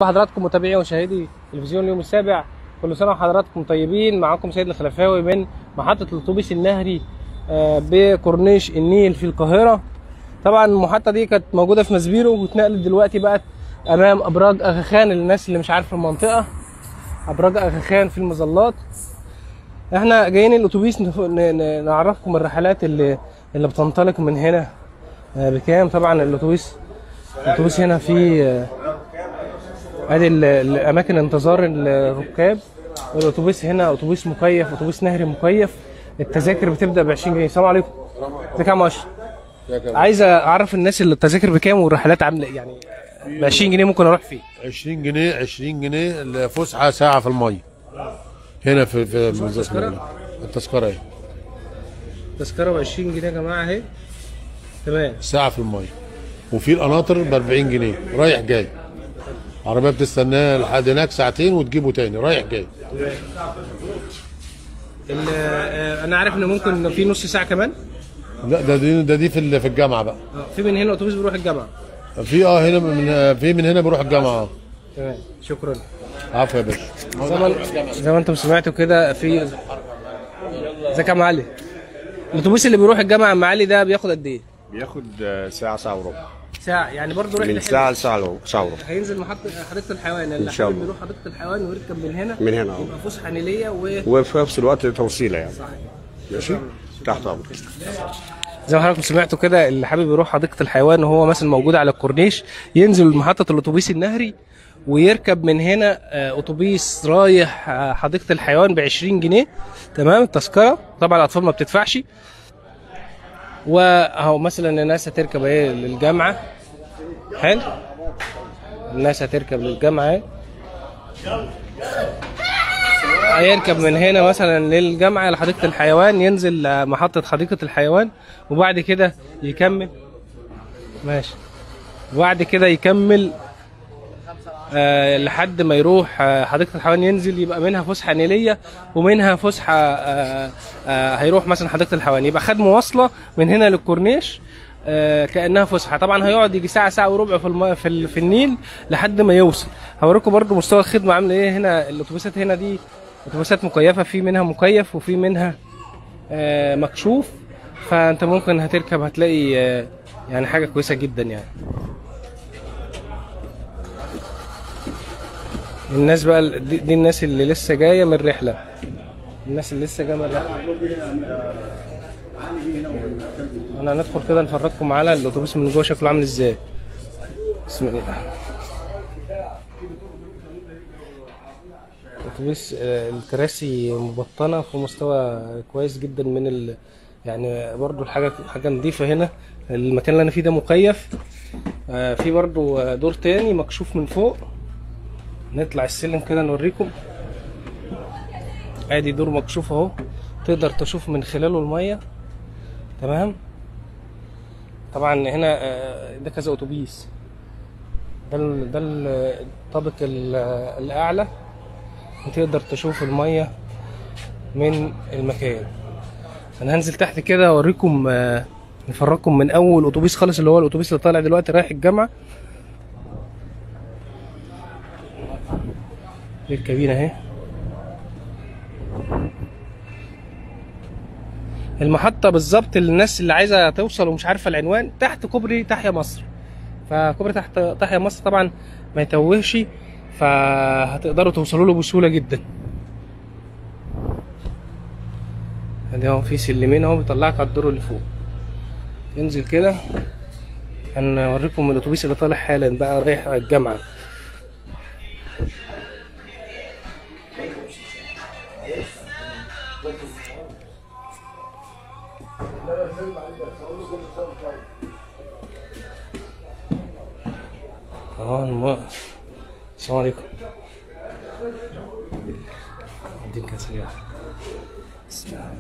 حضراتكم متابعي ومشاهدي تلفزيون اليوم السابع كل سنه وحضراتكم طيبين معاكم سيد الخلفاوي من محطه الاتوبيس النهري آه، بكورنيش النيل في القاهره طبعا المحطه دي كانت موجوده في مسبيرو واتنقلت دلوقتي بقت امام ابراج اغا خان للناس اللي مش عارفه المنطقه ابراج اغا خان في المظلات احنا جايين الاتوبيس نف- ن- ن- نعرفكم الرحلات اللي اللي بتنطلق من هنا آه، بكام طبعا الاتوبيس الاتوبيس هنا فيه آه، ادي ال- الاماكن انتظار الركاب الاتوبيس هنا اتوبيس مكيف اتوبيس نهري مكيف التذاكر بتبدا ب 20 جنيه السلام عليكم ازيك يا عم اشرف عايز اعرف الناس اللي التذاكر بكام والرحلات عامله إيه؟ يعني ب 20 جنيه ممكن اروح فين 20 جنيه 20 جنيه الفسحه ساعه في الميه هنا في في التذكرة؟ التذكره اهي تذكره ب 20 جنيه يا جماعه اهي تمام ساعه في الميه وفي القناطر ب 40 جنيه رايح جاي عربيه بتستناه لحد هناك ساعتين وتجيبه تاني رايح جاي ال- آه، انا عارف ان ممكن في نص ساعه كمان لا ده دي ده دي في ال- في الجامعه بقى آه، في من هنا اتوبيس بيروح الجامعه في اه هنا من في من هنا بروح الجامعه اه تمام شكرا عفوا يا باشا زي ما زي ما انتم سمعتوا كده في ازيك يا عم علي الاتوبيس اللي بيروح الجامعه يا عم علي ده بياخد قد ايه؟ بياخد آه، ساعة ساعة وربع ساعه يعني برضه رحله من حلوة. ساعة لساعة وربع ساعة وربع هينزل محطة حديقة الحيوان اللي إن شاء حابب الله. يروح حديقة الحيوان ويركب من هنا من هنا، آه. يبقى فسحة نيلية و وفي نفس الوقت توصيلة يعني ماشي تحت أمرك زي ما حضراتكم سمعتوا كده اللي حابب يروح حديقة الحيوان وهو مثلا موجود على الكورنيش ينزل محطة الأتوبيس النهري ويركب من هنا آه، أتوبيس رايح آه، حديقة الحيوان ب 20 جنيه تمام التذكرة طبعا الأطفال ما بتدفعش وأهو مثلا الناس هتركب ايه للجامعة حلو الناس هتركب للجامعة اهي هيركب من هنا مثلا للجامعة لحديقة الحيوان ينزل آه، محطة حديقة الحيوان وبعد كده يكمل ماشي وبعد كده يكمل آه لحد ما يروح آه حديقة الحيوان ينزل يبقى منها فسحة نيلية ومنها فسحة آه آه هيروح مثلا حديقة الحيوان يبقى خد مواصلة من هنا للكورنيش آه كانها فسحه طبعا هيقعد يجي ساعه ساعه وربع في الم... في, ال... في النيل لحد ما يوصل هوريكم برضو مستوى الخدمه عامله ايه هنا الاتوبيسات هنا دي اتوبيسات مكيفه في منها مكيف وفي منها آه مكشوف فانت ممكن هتركب هتلاقي آه يعني حاجه كويسه جدا يعني الناس بقى ال- دي, دي الناس اللي لسه جايه من الرحله الناس اللي لسه جايه من الرحله انا هندخل كده نفرجكم على الاتوبيس من جوه شكله عامل ازاي بسم الله الاتوبيس آه، الكراسي مبطنه في مستوى كويس جدا من ال... يعني برضو الحاجه حاجه نظيفه هنا المكان اللي انا فيه ده مكيف آه، في برضو آه، دور تاني مكشوف من فوق نطلع السلم كده نوريكم ادي دور مكشوف اهو تقدر تشوف من خلاله الميه تمام طبعا هنا آه، ده كذا اتوبيس ده ال- ده ال- الطابق ال- الاعلى وتقدر تشوف الميه من المكان انا هنزل تحت كده اوريكم آه، نفرجكم من اول اتوبيس خالص اللي هو الاتوبيس اللي طالع دلوقتي رايح الجامعه دي الكابينه اهي المحطة بالظبط للناس اللي عايزة توصل ومش عارفة العنوان تحت كوبري تحيا مصر فكوبري تحت تحيا مصر طبعا ما يتوهش فهتقدروا توصلوا له بسهولة جدا ادي اهو في سلمين اهو بيطلعك على الدور اللي فوق انزل كده هنوريكم الاتوبيس اللي طالع حالا بقى رايح الجامعة اه الم... السلام عليكم اديك كاس بسم الله.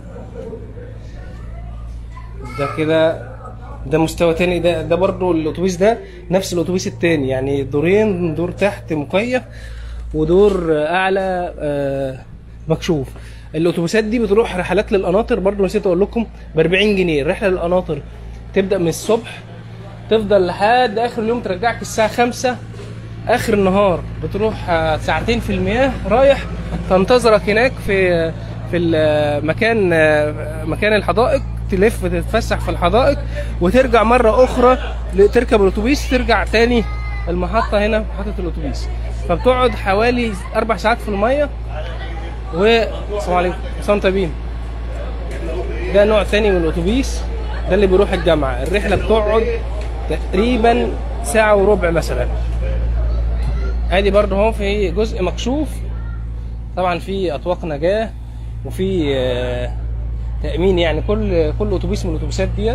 ده كده ده مستوى تاني ده ده برضو الاتوبيس ده نفس الاتوبيس التاني يعني دورين دور تحت مكيف ودور اعلى آه، مكشوف الاتوبيسات دي بتروح رحلات للقناطر برضو نسيت اقول لكم ب 40 جنيه الرحله للقناطر تبدا من الصبح تفضل لحد اخر اليوم ترجعك الساعه 5 اخر النهار بتروح آه، ساعتين في المياه رايح تنتظرك هناك في في المكان آه، مكان الحدائق تلف تتفسح في الحدائق وترجع مره اخرى ل- تركب الاتوبيس ترجع تاني المحطه هنا محطه الاتوبيس فبتقعد حوالي اربع ساعات في الميه والسلام عليكم سلام طيبين ده نوع تاني من الاتوبيس ده اللي بيروح الجامعه الرحله بتقعد تقريبا ساعه وربع مثلا ادي برضه هو في جزء مكشوف طبعا في اطواق نجاه وفي آه، تامين يعني كل كل اتوبيس من الاتوبيسات ديت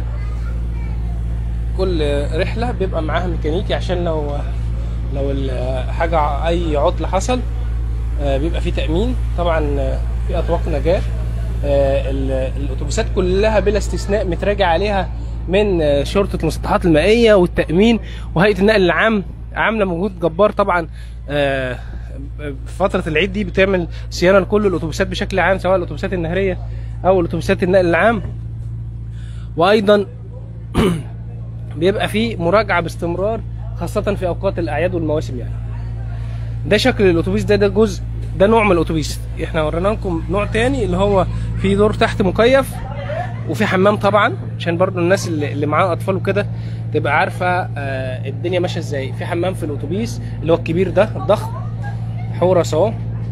كل رحله بيبقى معاها ميكانيكي عشان لو لو ال- حاجه اي عطل حصل آه، بيبقى في تامين طبعا آه، في اطواق نجاه آه، ال- الاتوبيسات كلها بلا استثناء متراجع عليها من آه، شرطه المسطحات المائيه والتامين وهيئه النقل العام عامله مجهود جبار طبعا آه، في فتره العيد دي بتعمل صيانه لكل الاتوبيسات بشكل عام سواء الاتوبيسات النهريه او الاتوبيسات النقل العام وايضا بيبقى في مراجعه باستمرار خاصه في اوقات الاعياد والمواسم يعني ده شكل الاتوبيس ده ده جزء ده نوع من الاتوبيس احنا ورينا لكم نوع تاني اللي هو في دور تحت مكيف وفي حمام طبعا عشان برضو الناس اللي, اللي معاها اطفال وكده تبقى عارفه آه الدنيا ماشيه ازاي في حمام في الاتوبيس اللي هو الكبير ده الضخم حورس اهو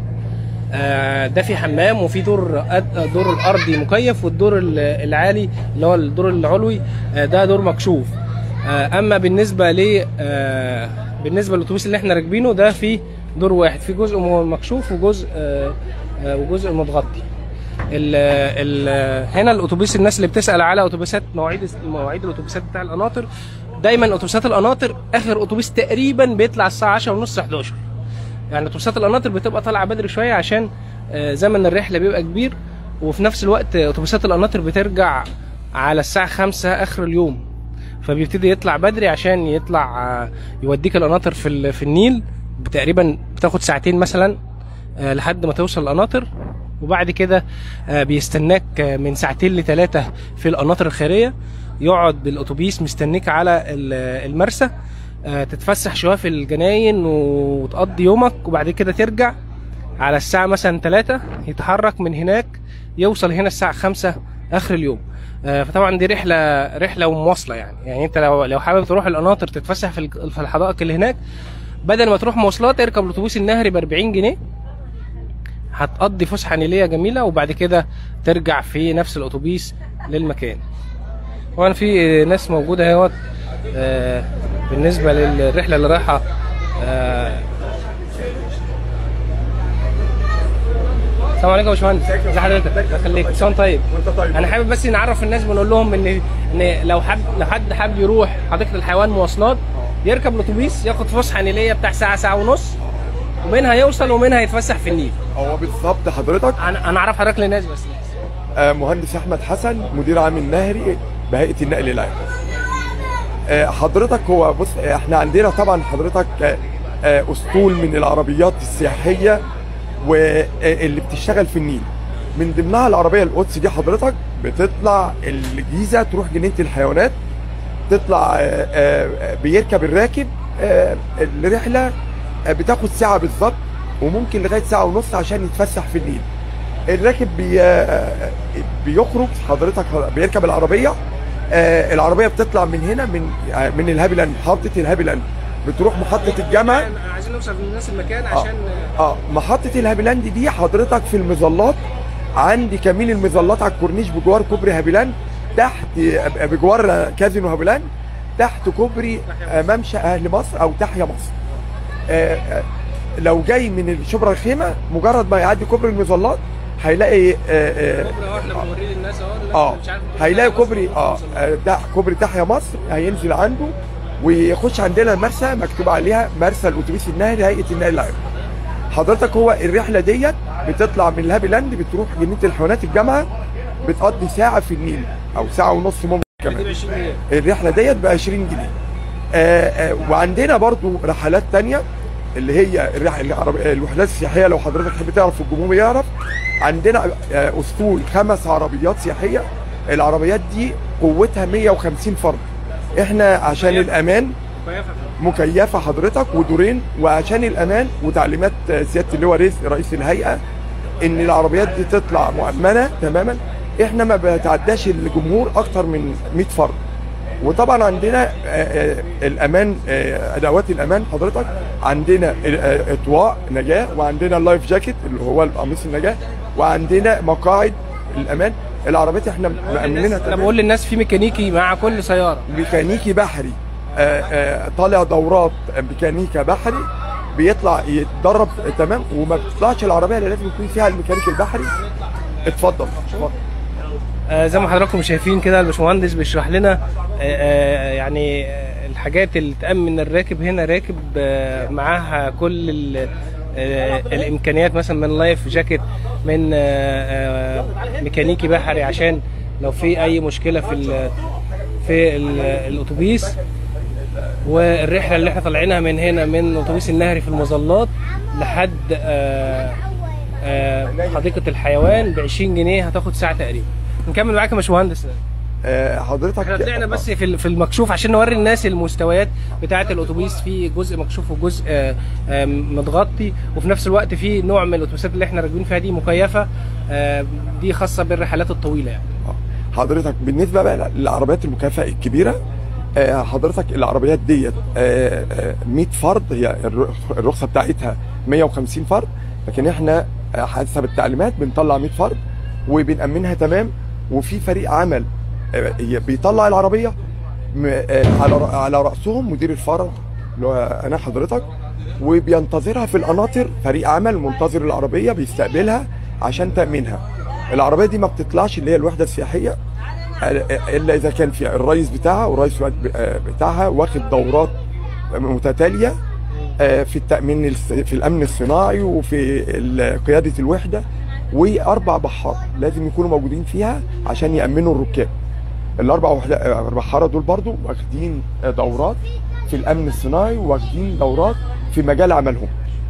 آه، ده في حمام وفي دور أد- دور الارضي مكيف والدور ال- العالي اللي هو الدور العلوي آه، ده دور مكشوف آه، اما بالنسبه ل آه، بالنسبه للاتوبيس اللي احنا راكبينه ده في دور واحد في جزء م- مكشوف وجزء آه، آه، وجزء متغطي ال ال هنا الاتوبيس الناس اللي بتسال على اتوبيسات مواعيد مواعيد الاتوبيسات بتاع القناطر دايما اتوبيسات القناطر اخر اتوبيس تقريبا بيطلع الساعه 10 ونص 11 يعني اتوبيسات القناطر بتبقى طالعه بدري شويه عشان آه، زمن الرحله بيبقى كبير وفي نفس الوقت آه، اتوبيسات القناطر بترجع على الساعه 5 اخر اليوم فبيبتدي يطلع بدري عشان يطلع آه، يوديك القناطر في ال- في النيل تقريبا بتاخد ساعتين مثلا آه، لحد ما توصل القناطر وبعد كده آه، بيستناك آه، من ساعتين لثلاثة في القناطر الخيرية يقعد بالأتوبيس مستنيك على ال- المرسى آه، تتفسح شوية في الجناين وتقضي يومك وبعد كده ترجع على الساعة مثلا ثلاثة يتحرك من هناك يوصل هنا الساعة خمسة آخر اليوم آه، فطبعا دي رحلة رحلة ومواصلة يعني يعني انت لو لو حابب تروح القناطر تتفسح في الج- في الحدائق اللي هناك بدل ما تروح مواصلات اركب الاتوبيس النهري ب 40 جنيه هتقضي فسحه نيليه جميله وبعد كده ترجع في نفس الاتوبيس للمكان طبعا في ناس موجوده اهوت آه، بالنسبه للرحله اللي رايحه آه، السلام عليكم يا باشمهندس ازي حضرتك الله يخليك كل سنه وأنت طيب وانت طيب انا حابب بس نعرف الناس بنقول لهم ان ان لو حد لو حد حابب يروح حديقه الحيوان مواصلات يركب الاتوبيس ياخد فسحه نيليه بتاع ساعه ساعه ونص ومنها يوصل ومنها يتفسح في النيل هو بالظبط حضرتك انا انا اعرف حضرتك للناس بس آه، مهندس احمد حسن مدير عام النهري بهيئه النقل العام آه، حضرتك هو بص احنا عندنا طبعا حضرتك آه، آه، اسطول من العربيات السياحيه واللي بتشتغل في النيل من ضمنها العربيه القدس دي حضرتك بتطلع الجيزه تروح جنينه الحيوانات تطلع آه، آه، بيركب الراكب آه، الرحله آه، بتاخد ساعه بالظبط وممكن لغايه ساعه ونص عشان يتفسح في النيل الراكب بي آه، بيخرج حضرتك بيركب العربيه آه، العربيه بتطلع من هنا من آه، من الهابلاند محطه الهابلاند بتروح محطه الجامعه عايزين نوصل للناس المكان اه اه محطه الهابلاند دي حضرتك في المظلات عندي كمين المظلات على الكورنيش بجوار كوبري هابلاند تحت آه، بجوار كازينو هابلاند تحت كوبري آه، ممشى اهل مصر او تحيا مصر آه، آه، لو جاي من شبرا الخيمه مجرد ما يعدي كوبري المظلات هيلاقي آه، آه، كوبري اهو احنا بنوريه للناس اهو الناس اه اللي مش عارف هيلاقي مصر كوبري اه وصل. آه، ده كوبري تحيا مصر هينزل عنده ويخش عندنا المرسى مكتوب عليها مرسى الاتوبيس النهري هيئه النقل العام حضرتك هو الرحله ديت بتطلع من الهابلاند بتروح جنينه الحيوانات الجامعه بتقضي ساعه في النيل او ساعه ونص ممكن دي ب كمان 20 جنيه الرحله ديت ب 20 جنيه آه آه وعندنا برضو رحلات تانية اللي هي الرح... العرب... الوحدات السياحيه لو حضرتك تحب تعرف الجمهور يعرف عندنا آه اسطول خمس عربيات سياحيه العربيات دي قوتها 150 فرد احنا عشان طيب. الامان كويس مكيفه حضرتك ودورين وعشان الامان وتعليمات سياده اللواء رزق رئيس الهيئه ان العربيات دي تطلع مؤمنه تماما احنا ما بتعداش الجمهور اكتر من 100 فرد وطبعا عندنا آه، آه، الامان آه، ادوات الامان حضرتك عندنا آه، اطواء نجاه وعندنا اللايف جاكيت اللي هو القميص النجاه وعندنا مقاعد الامان العربيات احنا مأمنينها انا تمام. بقول للناس في ميكانيكي مع كل سياره ميكانيكي بحري آه، آه، طالع دورات ميكانيكا بحري بيطلع يتدرب تمام وما بتطلعش العربيه اللي لازم يكون فيها الميكانيكي البحري اتفضل اتفضل آه، زي ما حضراتكم شايفين كده الباشمهندس بيشرح لنا آه، آه، يعني آه، الحاجات اللي تأمن الراكب هنا راكب آه، معاها كل ال- آه، الامكانيات مثلا من لايف جاكيت من آه، آه، ميكانيكي بحري عشان لو في اي مشكله في ال- في ال- الاتوبيس والرحله اللي احنا طالعينها من هنا من اتوبيس النهري في المظلات لحد آه، آه، حديقه الحيوان ب 20 جنيه هتاخد ساعه تقريبا نكمل معاك يا باشمهندس آه، حضرتك احنا طلعنا بس في ال- في المكشوف عشان نوري الناس المستويات بتاعه الاتوبيس في جزء مكشوف وجزء آه، آه، متغطي وفي نفس الوقت في نوع من الاتوبيسات اللي احنا راكبين فيها دي مكيفه آه، دي خاصه بالرحلات الطويله يعني حضرتك بالنسبه بقى للعربيات المكافاه الكبيره آه، حضرتك العربيات ديت آه، آه، 100 فرد هي الر- الرخصه بتاعتها 150 فرد لكن احنا آه، حسب التعليمات بنطلع 100 فرد وبنأمنها تمام وفي فريق عمل آه، هي بيطلع العربيه م- آه، على ر- على راسهم مدير الفرع اللي هو انا حضرتك وبينتظرها في القناطر فريق عمل منتظر العربيه بيستقبلها عشان تامينها العربيه دي ما بتطلعش اللي هي الوحده السياحيه الا اذا كان في الرئيس بتاعها والرئيس بتاعها واخد دورات متتاليه آه، في التامين الس- في الامن الصناعي وفي ال- قياده الوحده واربع بحار لازم يكونوا موجودين فيها عشان يامنوا الركاب الاربع وحدة آه، بحاره دول برضو واخدين آه، دورات في الامن الصناعي واخدين دورات في مجال عملهم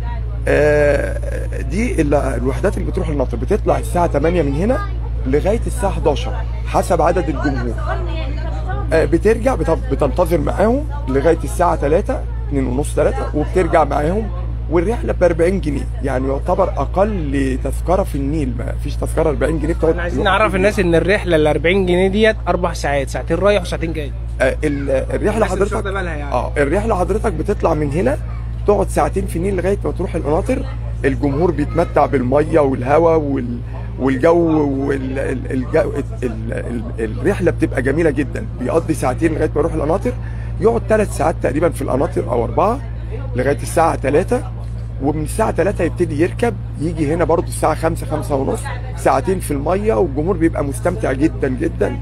آه، دي ال- الوحدات اللي بتروح الناطر بتطلع الساعه 8 من هنا لغايه الساعه 11 حسب عدد الجمهور آه، بترجع بت- بتنتظر معاهم لغايه الساعه 3 2 ونص 3 وبترجع معاهم والرحله ب 40 جنيه يعني يعتبر اقل تذكره في النيل ما فيش تذكره 40 جنيه بتقعد احنا عايزين نعرف الناس ان الرحله ال 40 جنيه ديت اربع ساعات ساعتين رايح وساعتين جاي آه، ال- الرحله الناس مش حضرتك واخدة بالها يعني. اه الرحله حضرتك بتطلع من هنا تقعد ساعتين في النيل لغايه ما تروح القناطر الجمهور بيتمتع بالميه والهواء وال والجو والجو الرحله بتبقى جميله جدا بيقضي ساعتين لغايه ما يروح القناطر يقعد ثلاث ساعات تقريبا في القناطر او اربعه لغايه الساعه 3 ومن الساعة 3 يبتدي يركب يجي هنا برضو الساعة 5 5 ونص ساعتين في المية والجمهور بيبقى مستمتع جدا جدا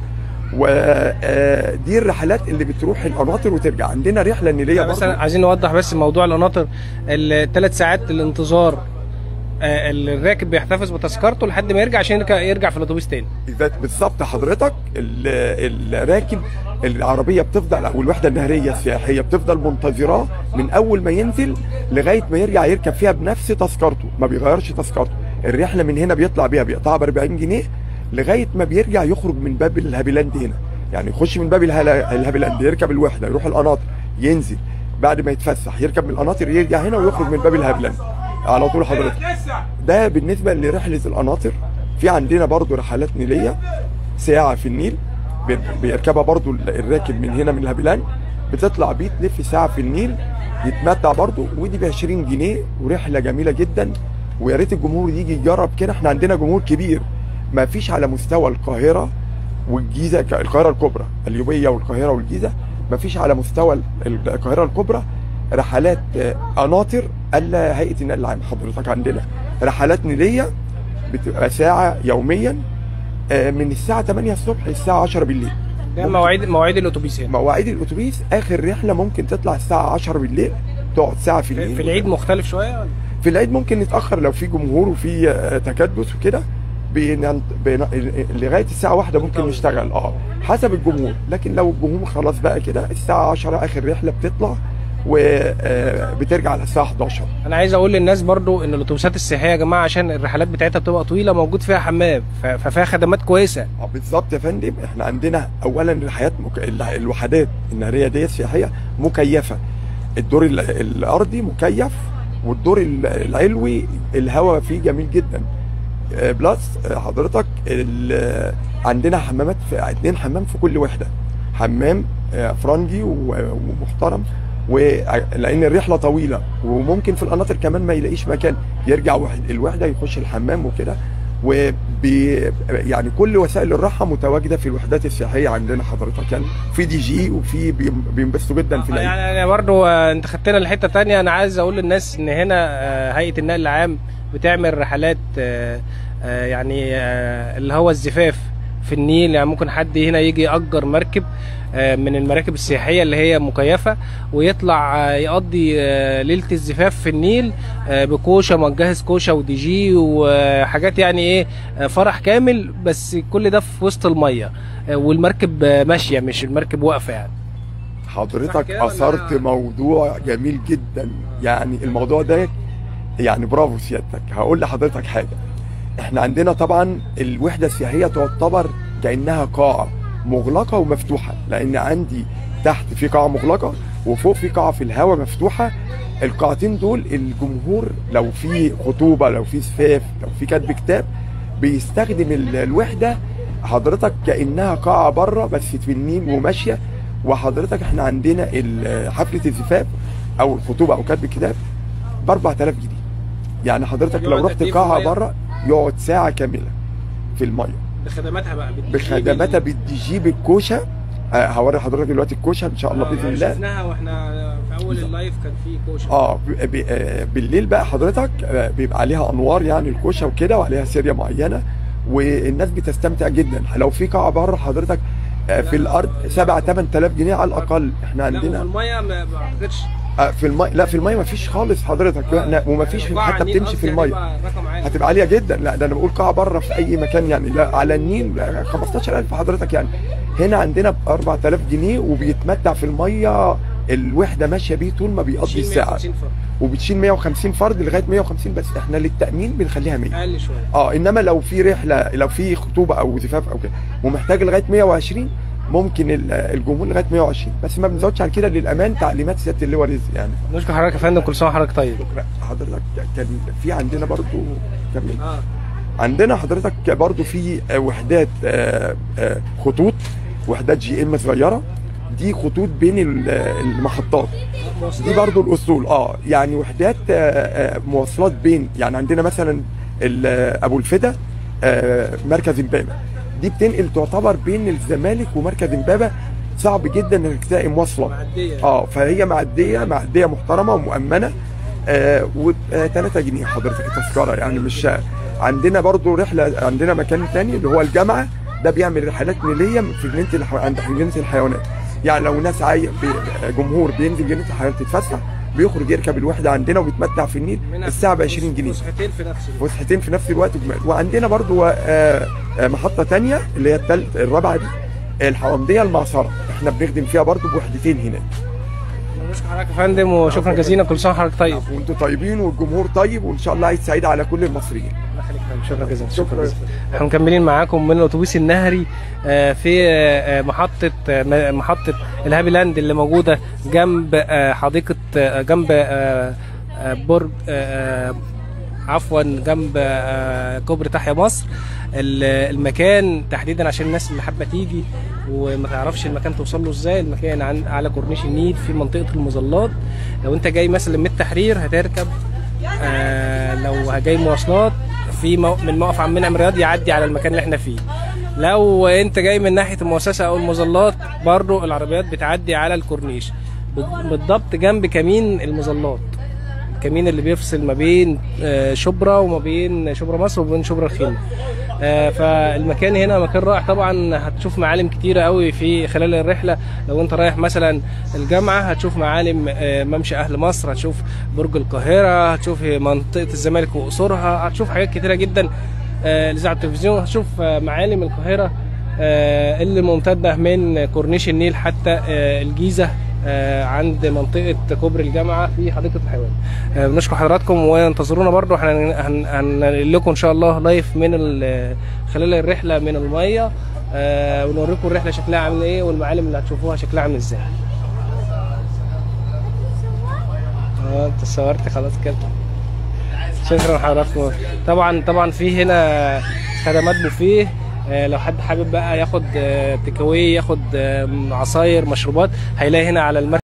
ودي الرحلات اللي بتروح القناطر وترجع عندنا رحلة نيلية بس برضو عايزين نوضح بس موضوع القناطر الثلاث ساعات الانتظار آه، الراكب بيحتفظ بتذكرته لحد ما يرجع عشان يرجع- يرجع في الاتوبيس تاني إذا بالظبط حضرتك ال- الراكب العربية بتفضل أو الوحدة النهرية السياحية بتفضل منتظراه من أول ما ينزل لغاية ما يرجع يركب فيها بنفس تذكرته ما بيغيرش تذكرته الرحلة من هنا بيطلع بيها بيقطعها ب 40 جنيه لغاية ما بيرجع يخرج من باب الهابيلاند هنا يعني يخش من باب الهلا- الهابيلاند يركب الوحدة يروح القناطر ينزل بعد ما يتفسح يركب من القناطر يرجع هنا ويخرج من باب الهابيلاند على طول حضرتك ده بالنسبة لرحلة القناطر في عندنا برضو رحلات نيلية ساعة في النيل بي- بيركبها برضو الراكب من هنا من الهبلان بتطلع بيه تلف ساعة في النيل يتمتع برضو ودي ب 20 جنيه ورحلة جميلة جدا ويا ريت الجمهور يجي يجرب كده احنا عندنا جمهور كبير ما فيش على مستوى القاهرة والجيزة ك- القاهرة الكبرى اليوبية والقاهرة والجيزة ما فيش على مستوى ال- القاهرة الكبرى رحلات آه، قناطر الا هيئة النقل العام حضرتك عندنا رحلات نيلية بتبقى ساعة يوميا آه، من الساعة 8 الصبح للساعة 10 بالليل ده مواعيد مواعيد الاتوبيس هنا مواعيد الاتوبيس اخر رحلة ممكن تطلع الساعة 10 بالليل تقعد ساعة في في الليل في العيد مختلف شويه ولا؟ في العيد ممكن نتأخر لو في جمهور وفي آه، تكدس وكده بين... بين... لغاية الساعة واحدة ممكن نشتغل اه حسب الجمهور لكن لو الجمهور خلاص بقى كده الساعة 10 اخر رحلة بتطلع وبترجع على الساعة 11 انا عايز اقول للناس برضو ان الاتوبيسات السياحيه يا جماعه عشان الرحلات بتاعتها بتبقى طويله موجود فيها حمام ف- ففيها خدمات كويسه اه بالظبط يا فندم احنا عندنا اولا الحياه مك... ال- الوحدات النهريه دي السياحيه مكيفه الدور ال- الارضي مكيف والدور ال- العلوي الهواء فيه جميل جدا آه، بلس آه، حضرتك ال- عندنا حمامات في اتنين حمام في كل وحده حمام آه، فرنجي و- ومحترم ولان الرحله طويله وممكن في القناطر كمان ما يلاقيش مكان يرجع وحد الوحده يخش الحمام وكده وبي يعني كل وسائل الراحه متواجده في الوحدات السياحيه عندنا حضرتك يعني في دي جي وفي بيم- بينبسطوا جدا في العيد يعني انا برضو آه، انت خدتنا لحته تانية انا عايز اقول للناس ان هنا آه، هيئه النقل العام بتعمل رحلات آه، آه، يعني آه، اللي هو الزفاف في النيل يعني ممكن حد هنا يجي يأجر مركب آه، من المراكب السياحية اللي هي مكيفة ويطلع آه، يقضي آه، ليلة الزفاف في النيل آه، بكوشة مجهز كوشة ودي جي وحاجات يعني ايه آه، فرح كامل بس كل ده في وسط المية آه، والمركب آه، ماشية مش المركب واقفة يعني صح حضرتك كده ولا اثرت أنا- موضوع جميل جدا يعني الموضوع ده يعني برافو سيادتك هقول لحضرتك حاجه احنا عندنا طبعا الوحده السياحيه تعتبر كانها قاعه مغلقه ومفتوحه لان عندي تحت في قاعه مغلقه وفوق في قاعه في الهواء مفتوحه القاعتين دول الجمهور لو في خطوبه لو في زفاف لو في كتب كتاب بيستخدم ال- الوحده حضرتك كانها قاعه بره بس في النيل وماشيه وحضرتك احنا عندنا ال- حفله الزفاف او الخطوبه او كتب الكتاب ب 4000 جنيه يعني حضرتك لو يقعد رحت قد إيه في قاعه المية؟ بره يقعد ساعه كامله في الميه بخدماتها بقى بالدي جي بخدماتها بالدي جي بالكوشه آه، هوري حضرتك دلوقتي الكوشه ان شاء الله باذن الله شفناها واحنا في اول اللايف كان في كوشه اه ب- ب- آه، بالليل بقى حضرتك آه، بيبقى عليها انوار يعني الكوشه وكده وعليها سيريا معينه والناس بتستمتع جدا لو في قاعه بره حضرتك آه، في الارض 7 8000 جنيه على الاقل احنا لا وفي عندنا الميه ما ما اعتقدش آه، في الماء لا في الماء ما فيش خالص حضرتك احنا وما فيش قاعة حتى النيل بتمشي في قصدي الماء هتبقى رقم عالي هتبقى عاليه جدا لا ده انا بقول قاعه بره في اي مكان يعني لا على النيل لا، 15000 حضرتك يعني هنا عندنا ب 4000 جنيه وبيتمتع في الميه الوحده ماشيه بيه طول ما بيقضي بتشيل الساعه 150 فرد. وبتشيل 150 فرد لغايه 150 بس احنا للتامين بنخليها 100 اقل شويه اه انما لو في رحله لو في خطوبه او زفاف او كده ومحتاج لغايه 120 ممكن ال- الجمهور لغايه 120 بس ما بنزودش عن كده للامان تعليمات سياده اللواء رزق يعني نشكر حضرتك يا فندم كل سنه وحضرتك طيب حضرتك كان في عندنا برضو كمل اه عندنا حضرتك برضو في آه، وحدات آه، آه، خطوط وحدات جي ام صغيره دي خطوط بين ال- آه، المحطات دي برضو الاصول اه يعني وحدات آه، آه، مواصلات بين يعني عندنا مثلا ال- آه، ابو الفدا آه، مركز امبابه دي بتنقل تعتبر بين الزمالك ومركز امبابه صعب جدا انك تلاقي مواصله معديه اه فهي معديه معديه محترمه ومؤمنه آه و 3 جنيه حضرتك التذكره يعني مش عندنا برضو رحله عندنا مكان تاني اللي هو الجامعه ده بيعمل رحلات نيليه في جنينه الحو... عند جنينه الحيوانات يعني لو ناس عاي... بي- جمهور بينزل جنينه الحيوانات يتفسح بيخرج يركب الوحده عندنا وبيتمتع في النيل منها الساعه ب 20 جنيه فسحتين في نفس الوقت فسحتين في نفس الوقت جمال. وعندنا برضو آه، آه، محطة تانية اللي هي التالت الرابعة دي الحوامدية المعصرة احنا بنخدم فيها برضو بوحدتين هناك نشكر حضرتك يا فندم وشكرا جزيلا كل سنه وحضرتك طيب وانتم طيبين والجمهور طيب وان شاء الله عيد سعيد على كل المصريين الله يخليك يا فندم. شكرا جزيلا شكرا شكرا. جزيلا احنا مكملين معاكم من الاتوبيس النهري آه، في آه، محطه آه، م- محطه الهابي لاند اللي موجوده جنب آه، حديقه آه، جنب آه، آه، برج آه، آه، عفوا جنب آه، كوبري تحيا مصر ال- المكان تحديدا عشان الناس اللي حابه تيجي وما تعرفش المكان توصل له ازاي المكان عن على كورنيش النيل في منطقه المظلات لو انت جاي مثلا من التحرير هتركب آه لو جاي مواصلات في مو... من موقف عم منعم رياض يعدي على المكان اللي احنا فيه لو انت جاي من ناحيه المؤسسه او المظلات برضو العربيات بتعدي على الكورنيش بال- بالضبط جنب كمين المظلات الكمين اللي بيفصل ما بين آه، شبرا وما بين شبرا مصر وما بين شبرا الخيمه آه، فالمكان هنا مكان رائع طبعا هتشوف معالم كتيرة قوي في خلال الرحلة لو انت رايح مثلا الجامعة هتشوف معالم آه، ممشى أهل مصر هتشوف برج القاهرة هتشوف منطقة الزمالك وقصورها هتشوف حاجات كتيرة جدا آه، الإذاعة التلفزيون هتشوف آه، معالم القاهرة آه، اللي ممتدة من كورنيش النيل حتى آه، الجيزة آه، عند منطقة كوبري الجامعة في حديقة الحيوان آه، بنشكر حضراتكم وانتظرونا برضو احنا هن- هن- هننقل لكم ان شاء الله لايف من ال- خلال الرحلة من المية آه، ونوريكم الرحلة شكلها عامل ايه والمعالم اللي هتشوفوها شكلها عامل ازاي اه انت صورت خلاص كده شكرا لحضراتكم طبعا طبعا في هنا خدمات بوفيه آه، لو حد حابب بقى ياخد تيك اواي ياخد آه، عصاير مشروبات هيلاقي هنا على المركز